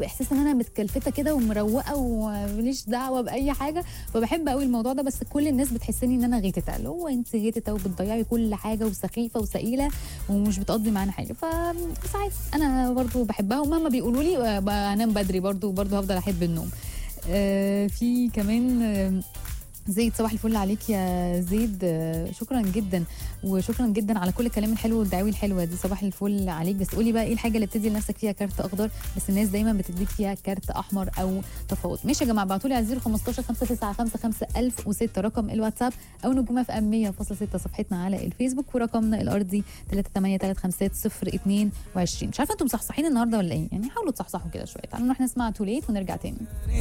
باحساس ان انا متكلفته كده ومروقه وماليش دعوه باي حاجه فبحب قوي الموضوع ده بس كل الناس بتحسني ان انا غيتته اللي هو انت غيتته وبتضيعي كل حاجه وسخيفه وسئيله ومش بتقضي معانا حاجه فساعات انا برضو بحبها ومهما بيقولوا لي آه، بنام بدري برضو برضو هفضل احب النوم آه، في كمان آه، زيد صباح الفل عليك يا زيد آه، شكرا جدا وشكرا جدا على كل الكلام الحلو والدعاوي الحلوه دي صباح الفل عليك بس قولي بقى ايه الحاجه اللي بتدي لنفسك فيها كارت اخضر بس الناس دايما بتديك فيها كارت احمر او تفاوض ماشي يا جماعه ابعتوا لي على 015 595 1006 رقم الواتساب او نجوم اف ام 100.6 صفحتنا على الفيسبوك ورقمنا الارضي 3835022 مش عارفه انتم مصحصحين النهارده ولا ايه يعني حاولوا تصحصحوا كده شويه تعالوا نروح نسمع توليت ونرجع تاني